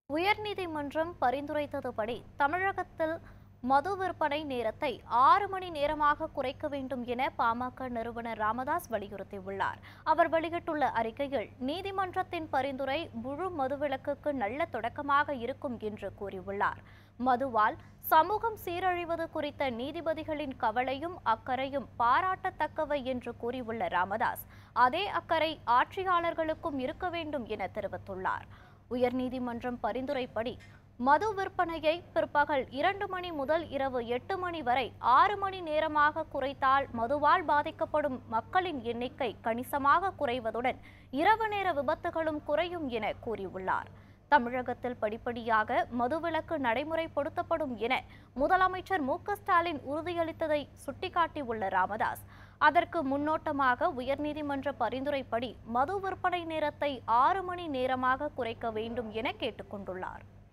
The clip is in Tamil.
உயர்நீதிமன்றம் பரிந்துரைத்ததுபடி தமிழகத்தில் மது விற்பனை நேரத்தை ஆறு மணி நேரமாக குறைக்க வேண்டும் என பாமக நிறுவனர் ராமதாஸ் வலியுறுத்தியுள்ளார் அவர் வெளியிட்டுள்ள அறிக்கையில் நீதிமன்றத்தின் பரிந்துரை முழு மதுவிலக்குக்கு நல்ல தொடக்கமாக இருக்கும் என்று கூறியுள்ளார் மதுவால் சமூகம் சீரழிவது குறித்த நீதிபதிகளின் கவலையும் அக்கறையும் பாராட்டத்தக்கவை என்று கூறியுள்ள ராமதாஸ் அதே அக்கறை ஆட்சியாளர்களுக்கும் இருக்க வேண்டும் என தெரிவித்துள்ளார் உயர்நீதிமன்றம் பரிந்துரைப்படி மது விற்பனையை பிற்பகல் இரண்டு மணி முதல் இரவு எட்டு மணி வரை ஆறு மணி நேரமாக குறைத்தால் மதுவால் பாதிக்கப்படும் மக்களின் எண்ணிக்கை கணிசமாக குறைவதுடன் இரவு நேர விபத்துகளும் குறையும் என கூறியுள்ளார் தமிழகத்தில் படிப்படியாக மதுவிலக்கு நடைமுறைப்படுத்தப்படும் என முதலமைச்சர் மு க ஸ்டாலின் உறுதியளித்ததை சுட்டிக்காட்டியுள்ள ராமதாஸ் அதற்கு முன்னோட்டமாக உயர்நீதிமன்ற பரிந்துரைப்படி மது விற்பனை நேரத்தை ஆறு மணி நேரமாக குறைக்க வேண்டும் என கேட்டுக்கொண்டுள்ளார்